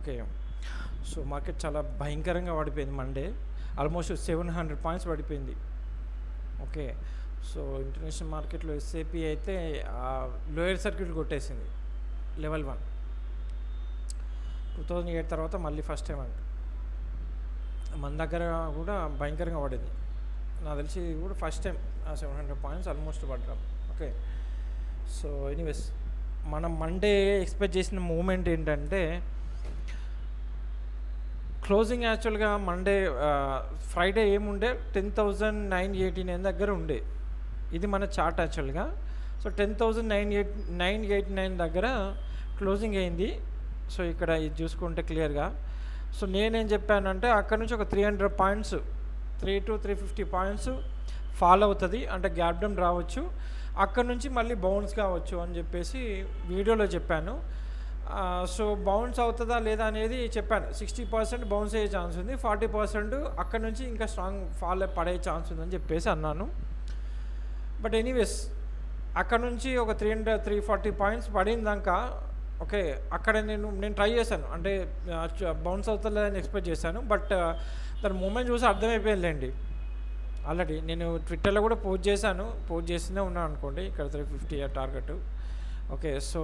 okay so market చాలా భయంకరంగా పడిపోయింది Monday almost seven hundred points పడిపోయింది ఓకే సో ఇంటర్నేషనల్ మార్కెట్లో ఎస్ఏపి అయితే లోయర్ సర్క్యూట్ కొట్టేసింది level one two thousand eight తర్వాత మళ్ళీ ఫస్ట్ టైం అంట మన దగ్గర కూడా భయంకరంగా పడింది నాకు తెలిసి ఇది కూడా first time seven hundred points almost పడ్డాం ఓకే సో ఎనీవేస్ మనం మండే ఎక్స్పెక్ట్ చేసిన మూమెంట్ ఏంటంటే క్లోజింగ్ యాక్చువల్గా మండే ఫ్రైడే ఏముండే ten thousand nine eighty nine దగ్గర ఉండే ఇది మన చార్ట్ యాక్చువల్గా so ten thousand nine eight nine eight nine దగ్గర క్లోజింగ్ అయింది సో ఇక్కడ ఇది చూసుకుంటే క్లియర్గా సో నేనేం చెప్పానంటే అక్కడ నుంచి ఒక three hundred points three to three fifty points follow అవుతుంది అంటే గ్యాప్ డౌన్ రావచ్చు అక్కడ నుంచి మళ్ళీ బౌన్స్ కావచ్చు అని చెప్పేసి వీడియోలో చెప్పాను ఆ, సో బౌన్స్ అవుతుందా లేదా అనేది చెప్పాను సిక్స్టీ పర్సెంట్ బౌన్స్ అయ్యే ఛాన్స్ ఉంది ఫార్టీ పర్సెంట్ అక్కడ నుంచి ఇంకా స్ట్రాంగ్ ఫాల్ పడే ఛాన్స్ ఉందని చెప్పేసి అన్నాను బట్ ఎనీవేస్ అక్కడ నుంచి ఒక three hundred three forty points పడిందాక ఓకే అక్కడ నేను నేను ట్రై చేశాను అంటే బౌన్స్ అవుతుందని ఎక్స్పెక్ట్ చేశాను బట్ దాని మూమెంట్ చూసి అర్థమైపోయిందిలేండి ఆల్రెడీ నేను ట్విట్టర్లో కూడా పోస్ట్ చేశాను పోస్ట్ చేస్తూనే ఉన్నాను అనుకోండి ఇక్కడ three fifty target okay so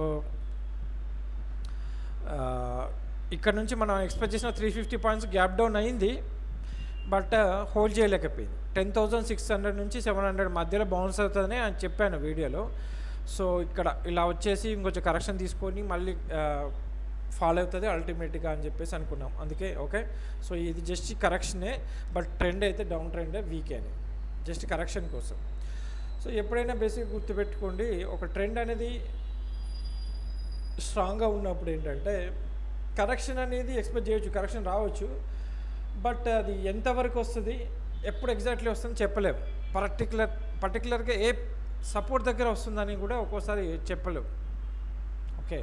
ఇక్కడ నుంచి మనం ఎక్స్పెక్ట్ చేసిన three fifty points gap down అయింది బట్ హోల్డ్ చేయలేకపోయింది టెన్ థౌజండ్ సిక్స్ హండ్రెడ్ నుంచి సెవెన్ హండ్రెడ్ మధ్యలో బౌన్స్ అవుతుందని అని చెప్పాను వీడియోలో సో ఇక్కడ ఇలా వచ్చేసి ఇంకొంచెం కరెక్షన్ తీసుకొని మళ్ళీ ఫాలో అవుతుంది అల్టిమేట్గా అని చెప్పేసి అనుకున్నాం అందుకే ఓకే సో ఇది జస్ట్ కరెక్షనే బట్ ట్రెండ్ అయితే డౌన్ ట్రెండే వీకే అని జస్ట్ కరెక్షన్ కోసం సో ఎప్పుడైనా బేసిక్ గుర్తుపెట్టుకోండి ఒక ట్రెండ్ అనేది స్ట్రాంగ్గా ఉన్నప్పుడు ఏంటంటే కరెక్షన్ అనేది ఎక్స్పెక్ట్ చేయొచ్చు కరెక్షన్ రావచ్చు బట్ అది ఎంతవరకు వస్తుంది ఎప్పుడు ఎగ్జాక్ట్లీ వస్తుందని చెప్పలేము పర్టికులర్ పర్టికులర్గా ఏ సపోర్ట్ దగ్గర వస్తుందని కూడా ఒక్కోసారి చెప్పలేము ఓకే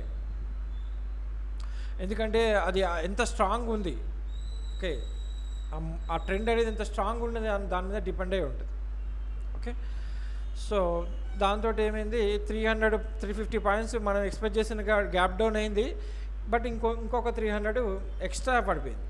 ఎందుకంటే అది ఎంత స్ట్రాంగ్ ఉంది ఓకే ఆ ట్రెండ్ అనేది ఎంత స్ట్రాంగ్ ఉన్నది అని దాని మీద డిపెండ్ అయి ఉంటుంది ఓకే సో దాంతో ఏమైంది three hundred three fifty points మనం ఎక్స్పెక్ట్ చేసిన గ్యాప్ డౌన్ అయింది బట్ ఇంకో ఇంకొక త్రీ హండ్రెడ్ ఎక్స్ట్రా పడిపోయింది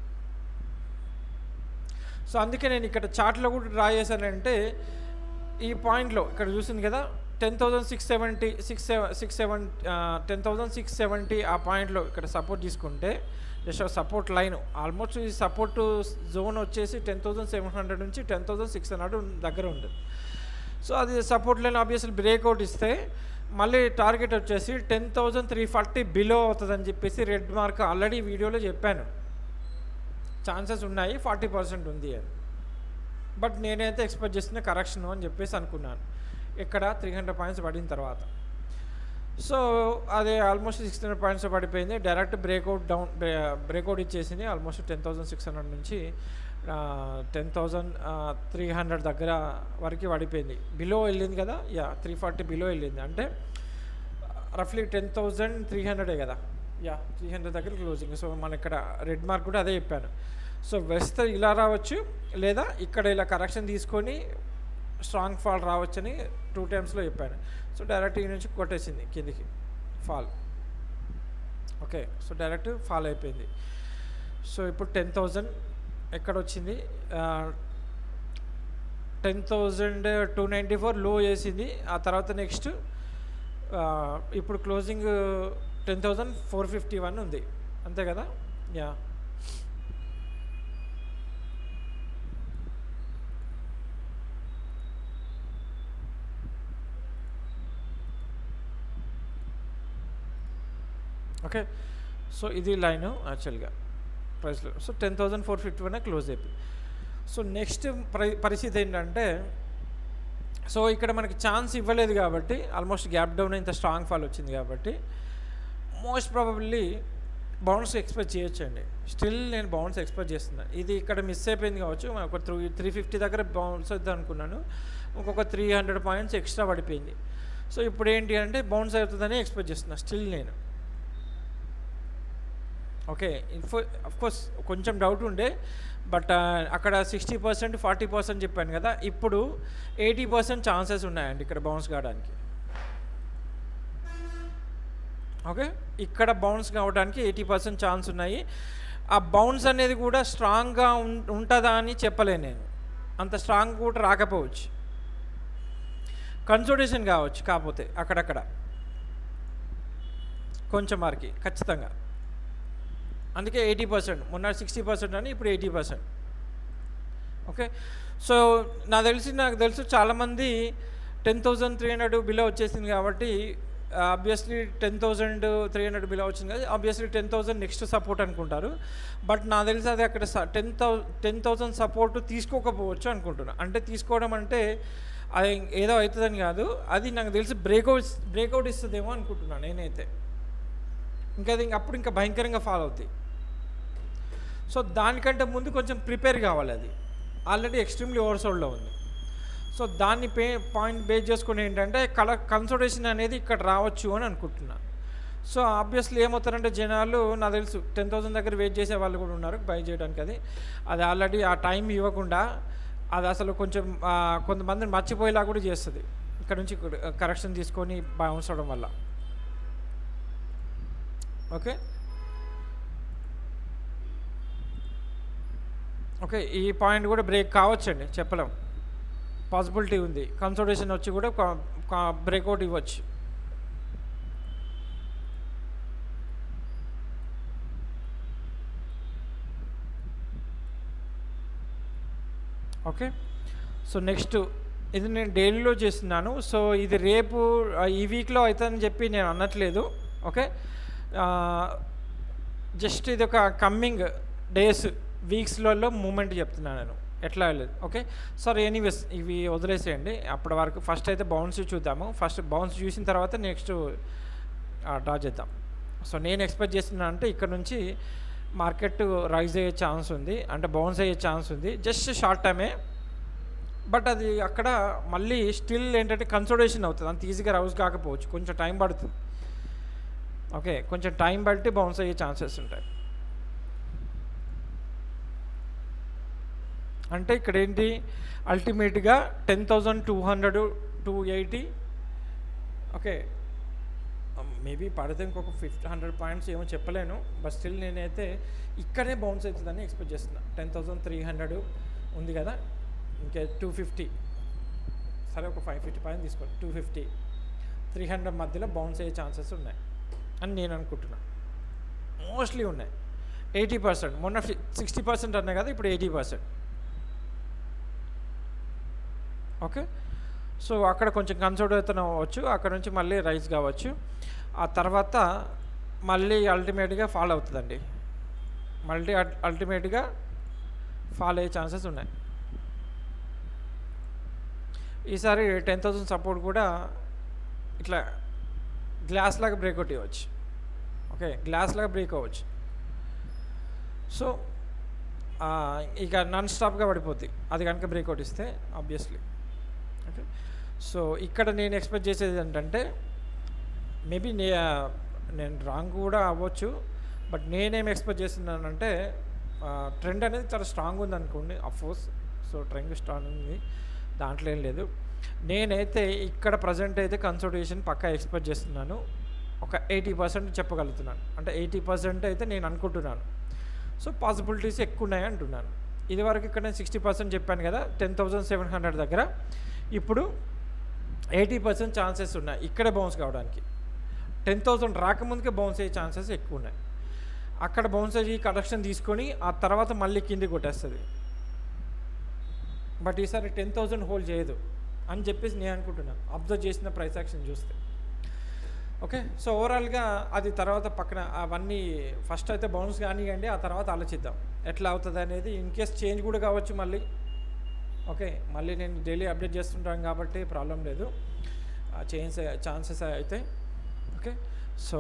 సో అందుకే నేను ఇక్కడ చార్ట్లో కూడా డ్రా చేశానంటే ఈ పాయింట్లో ఇక్కడ చూసింది కదా ten thousand six seventy six seven six seven ten thousand six seventy ఆ పాయింట్లో ఇక్కడ సపోర్ట్ తీసుకుంటే జస్ట్ సపోర్ట్ లైన్ ఆల్మోస్ట్ ఈ సపోర్ట్ జోన్ వచ్చేసి టెన్ థౌజండ్ సెవెన్ హండ్రెడ్ నుంచి టెన్ థౌజండ్ సిక్స్ హండ్రెడ్ దగ్గర ఉంటుంది సో అది సపోర్ట్ లైన్ ఆబ్వియస్లీ బ్రేక్అవుట్ ఇస్తే మళ్ళీ టార్గెట్ వచ్చేసి ten thousand three forty below అవుతుందని చెప్పేసి రెడ్ మార్క్ ఆల్రెడీ వీడియోలో చెప్పాను ఛాన్సెస్ ఉన్నాయి ఫార్టీ పర్సెంట్ ఉంది అని బట్ నేనైతే ఎక్స్పెక్ట్ చేస్తున్న కరెక్షన్ అని చెప్పేసి అనుకున్నాను ఇక్కడ త్రీ హండ్రెడ్ పాయింట్స్ పడిన తర్వాత సో అది ఆల్మోస్ట్ సిక్స్ హండ్రెడ్ పాయింట్స్ పడిపోయింది డైరెక్ట్ బ్రేక్అవుట్ డౌన్ బ్రేక్అవుట్ ఇచ్చేసింది almost ten thousand six hundred నుంచి టెన్ థౌజండ్ త్రీ హండ్రెడ్ దగ్గర వరకు పడిపోయింది బిలో వెళ్ళింది కదా యా త్రీ ఫార్టీ బిలో వెళ్ళింది అంటే రఫ్లీ టెన్ థౌజండ్ త్రీ హండ్రెడే కదా యా త్రీ హండ్రెడ్ దగ్గర క్లోజింగ్ సో మన ఇక్కడ రెడ్ మార్క్ కూడా అదే చెప్పాను సో వెస్ట్ ఇలా రావచ్చు లేదా ఇక్కడ ఇలా కరెక్షన్ తీసుకొని స్ట్రాంగ్ ఫాల్ రావచ్చని టూ టైమ్స్లో చెప్పాను సో డైరెక్ట్ ఈ నుంచి కొట్టేసింది కిందికి fall okay so direct fall అయిపోయింది సో ఇప్పుడు టెన్ థౌజండ్ ఎక్కడ వచ్చింది ten thousand two ninety four low చేసింది ఆ తర్వాత నెక్స్ట్ ఇప్పుడు closing ten thousand four fifty one ఉంది అంతే కదా యా ఓకే సో ఇది లైన్ యాక్చువల్గా ప్రైస్లో so ten thousand four fifty one close అయిపోయి సో నెక్స్ట్ పరి పరిస్థితి ఏంటంటే సో ఇక్కడ మనకి ఛాన్స్ ఇవ్వలేదు కాబట్టి ఆల్మోస్ట్ గ్యాప్ డౌన్ ఇంత స్ట్రాంగ్ ఫాల్ వచ్చింది కాబట్టి మోస్ట్ ప్రాబబ్లీ బౌన్స్ ఎక్స్పెక్ట్ చేయొచ్చండి స్టిల్ నేను బౌన్స్ ఎక్స్పెక్ట్ చేస్తున్నాను ఇది ఇక్కడ మిస్ అయిపోయింది కావచ్చు ఒక త్రీ త్రీ ఫిఫ్టీ దగ్గర బౌన్స్ అవుతుంది అనుకున్నాను ఇంకొక త్రీ హండ్రెడ్ పాయింట్స్ ఎక్స్ట్రా పడిపోయింది సో ఇప్పుడు ఏంటి అంటే బౌన్స్ అవుతుందని ఎక్స్పెక్ట్ చేస్తున్నాను స్టిల్ నేను ఓకే ఇన్ఫో కోర్స్ కొంచెం డౌట్ ఉండే బట్ అక్కడ సిక్స్టీ పర్సెంట్ ఫార్టీ పర్సెంట్ చెప్పాను కదా ఇప్పుడు ఎయిటీ పర్సెంట్ ఛాన్సెస్ ఉన్నాయండి ఇక్కడ బౌన్స్ కావడానికి ఓకే ఇక్కడ బౌన్స్ కావడానికి ఎయిటీ పర్సెంట్ ఛాన్స్ ఉన్నాయి ఆ బౌన్స్ అనేది కూడా స్ట్రాంగ్గా ఉం ఉంటుందా అని చెప్పలేను నేను అంత స్ట్రాంగ్ కూడా రాకపోవచ్చు కన్సల్టేషన్ కావచ్చు కాకపోతే అక్కడక్కడ కొంచెం మార్కి ఖచ్చితంగా అందుకే ఎయిటీ పర్సెంట్ మొన్న సిక్స్టీ పర్సెంట్ అని ఇప్పుడు ఎయిటీ పర్సెంట్ ఓకే సో నాకు తెలిసి నాకు తెలుసు చాలామంది ten thousand three hundred below వచ్చేసింది కాబట్టి obviously ten thousand three hundred below వచ్చింది కదా obviously ten thousand next support అనుకుంటారు బట్ నాకు తెలిసి అది అక్కడ టెన్ థౌ టెన్ థౌజండ్ సపోర్ట్ తీసుకోకపోవచ్చు అనుకుంటున్నా అంటే తీసుకోవడం అంటే అది ఏదో అవుతుందని కాదు అది నాకు తెలిసి బ్రేక్అవుట్ బ్రేక్అవుట్ ఇస్తుందేమో అనుకుంటున్నాను నేనైతే ఇంకా అది ఇంక అప్పుడు ఇంకా భయంకరంగా ఫాలో అవుతాయి సో దానికంటే ముందు కొంచెం ప్రిపేర్ కావాలి అది ఆల్రెడీ ఎక్స్ట్రీమ్లీ ఓవర్సోల్డ్లో ఉంది సో దాన్ని పే పాయింట్ బేస్ చేసుకుని ఏంటంటే కల కన్సల్టేషన్ అనేది ఇక్కడ రావచ్చు అని అనుకుంటున్నా సో ఆబ్వియస్లీ ఏమవుతారంటే జనాలు నాకు తెలుసు టెన్ థౌసండ్ దగ్గర వెయిట్ చేసే వాళ్ళు కూడా ఉన్నారు బై చేయడానికి అది అది ఆల్రెడీ ఆ టైం ఇవ్వకుండా అది అసలు కొంచెం ఆ, కొంతమందిని మర్చిపోయేలా కూడా చేస్తుంది ఇక్కడ నుంచి కరెక్షన్ తీసుకొని బౌన్స్ అవడం వల్ల ఓకే ఓకే ఈ పాయింట్ కూడా బ్రేక్ కావచ్చండి చెప్పలేం పాసిబిలిటీ ఉంది కన్సల్టేషన్ వచ్చి కూడా బ్రేక్అవుట్ ఇవ్వచ్చు ఓకే సో నెక్స్ట్ ఇది నేను డైలీలో చేస్తున్నాను సో ఇది రేపు ఆ, ఈ వీక్లో అవుతుందని చెప్పి నేను అనట్లేదు ఓకే జస్ట్ ఇది ఒక కమ్మింగ్ డేస్ వీక్స్లలో మూమెంట్ చెప్తున్నాను నేను ఎట్లా వెళ్ళదు ఓకే సార్ ఎనీవేస్ ఇవి వదిలేసేయండి అప్పటి వరకు ఫస్ట్ అయితే బౌన్స్ చూద్దాము ఫస్ట్ బౌన్స్ చూసిన తర్వాత నెక్స్ట్ డ్రా చేద్దాం సో నేను ఎక్స్పెక్ట్ చేస్తున్నా అంటే ఇక్కడ నుంచి మార్కెట్ రైజ్ అయ్యే ఛాన్స్ ఉంది అంటే బౌన్స్ అయ్యే ఛాన్స్ ఉంది జస్ట్ షార్ట్ టైమే బట్ అది అక్కడ మళ్ళీ స్టిల్ ఏంటంటే కన్సల్టేషన్ అవుతుంది అంత ఈజీగా రౌజ్ కాకపోవచ్చు కొంచెం టైం పడుతుంది ఓకే కొంచెం టైం బట్టి బౌన్స్ అయ్యే ఛాన్సెస్ ఉంటాయి అంటే ఇక్కడ ఏంటి అల్టిమేట్గా ten thousand two hundred two eighty okay maybe పడితే ఇంకొక ఫిఫ్టీ హండ్రెడ్ పాయింట్స్ ఏమో చెప్పలేను బట్ స్టిల్ నేనైతే ఇక్కడే బౌన్స్ అవుతుందని ఎక్స్పెక్ట్ చేస్తున్నా టెన్ థౌజండ్ త్రీ హండ్రెడ్ ఉంది కదా ఇంకా టూ ఫిఫ్టీ సరే ఒక ఫైవ్ ఫిఫ్టీ పాయింట్ తీసుకోండి టూ ఫిఫ్టీ త్రీ హండ్రెడ్ మధ్యలో బౌన్స్ అయ్యే ఛాన్సెస్ ఉన్నాయి అని నేను అనుకుంటున్నా మోస్ట్లీ ఉన్నాయి ఎయిటీ పర్సెంట్ మొన్న సిక్స్టీ పర్సెంట్ అన్నా కదా ఇప్పుడు ఎయిటీ పర్సెంట్ ఓకే సో అక్కడ కొంచెం కన్సల్ట్ అవ్వచ్చు అక్కడ నుంచి మళ్ళీ రైస్ కావచ్చు ఆ తర్వాత మళ్ళీ అల్టిమేట్గా ఫాలో అవుతుందండి మళ్ళీ అల్టిమేట్గా ఫాలో అయ్యే ఛాన్సెస్ ఉన్నాయి ఈసారి టెన్ థౌసండ్ సపోర్ట్ కూడా ఇట్లా గ్లాస్ లాగా బ్రేక్అవుట్ ఇవ్వచ్చు ఓకే గ్లాస్ లాగా బ్రేక్ అవ్వచ్చు సో ఆ, ఇక నాన్ స్టాప్గా పడిపోద్ది అది కనుక బ్రేక్అవుట్ ఇస్తే ఆబ్వియస్లీ ఓకే సో ఇక్కడ నేను ఎక్స్పెక్ట్ చేసేది ఏంటంటే మేబీ నే నేను రాంగ్ కూడా అవ్వచ్చు బట్ నేనేం ఎక్స్పెక్ట్ చేస్తున్నానంటే ట్రెండ్ అనేది చాలా స్ట్రాంగ్ ఉంది అనుకోండి అఫ్కోర్స్ సో ట్రెండ్ స్ట్రాంగ్ ఉంది దాంట్లో ఏం లేదు నేనైతే ఇక్కడ ప్రజెంట్ అయితే కన్సల్టేషన్ పక్కా ఎక్స్పెక్ట్ చేస్తున్నాను ఒక ఎయిటీ పర్సెంట్ చెప్పగలుగుతున్నాను అంటే ఎయిటీ పర్సెంట్ అయితే నేను అనుకుంటున్నాను సో పాసిబిలిటీస్ ఎక్కువ ఉన్నాయి అంటున్నాను ఇదివరకు ఇక్కడ నేను సిక్స్టీ పర్సెంట్ చెప్పాను కదా టెన్ థౌజండ్ సెవెన్ హండ్రెడ్ దగ్గర ఇప్పుడు ఎయిటీ పర్సెంట్ ఛాన్సెస్ ఉన్నాయి ఇక్కడే బౌన్స్ కావడానికి టెన్ థౌసండ్ రాకముందుకే బౌన్స్ అయ్యే ఛాన్సెస్ ఎక్కువ ఉన్నాయి అక్కడ బౌన్స్ అయ్యి కలెక్షన్ తీసుకొని ఆ తర్వాత మళ్ళీ కింది కొట్టేస్తుంది బట్ ఈసారి టెన్ థౌసండ్ హోల్డ్ చేయదు అని చెప్పేసి నేను అనుకుంటున్నాను అబ్జర్వ్ చేసిన ప్రైస్ యాక్షన్ చూస్తే ఓకే సో ఓవరాల్గా అది తర్వాత పక్కన అవన్నీ ఫస్ట్ అయితే బౌన్స్ కానివ్వండి ఆ తర్వాత ఆలోచిద్దాం ఎట్లా అవుతుంది అనేది ఇన్ కేస్ చేంజ్ కూడా కావచ్చు మళ్ళీ ఓకే మళ్ళీ నేను డైలీ అప్డేట్ చేస్తుంటాను కాబట్టి ప్రాబ్లం లేదు చేంజ్ ఛాన్సెస్ అయితే ఓకే సో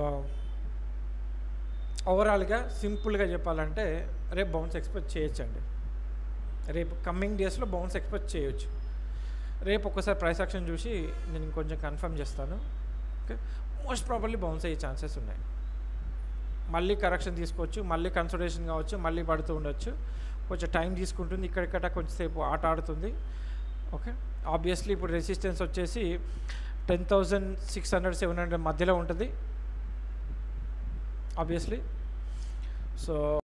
ఓవరాల్గా సింపుల్గా చెప్పాలంటే రేపు బౌన్స్ ఎక్స్పెక్ట్ చేయొచ్చండి రేపు కమ్మింగ్ డేస్లో బౌన్స్ ఎక్స్పెక్ట్ చేయొచ్చు రేపు ఒక్కసారి ప్రైస్ యాక్షన్ చూసి నేను ఇంకొంచెం కన్ఫర్మ్ చేస్తాను ఓకే మోస్ట్ ప్రాబర్లీ బౌన్స్ అయ్యే ఛాన్సెస్ ఉన్నాయి మళ్ళీ కరెక్షన్ తీసుకోవచ్చు మళ్ళీ కన్సల్టేషన్ కావచ్చు మళ్ళీ పడుతూ ఉండొచ్చు కొంచెం టైం తీసుకుంటుంది ఇక్కడిక్కడ కొంచెంసేపు ఆట ఆడుతుంది ఓకే ఆబ్వియస్లీ ఇప్పుడు రెసిస్టెన్స్ వచ్చేసి ten thousand six hundred seven hundred మధ్యలో ఉంటుంది ఆబ్వియస్లీ సో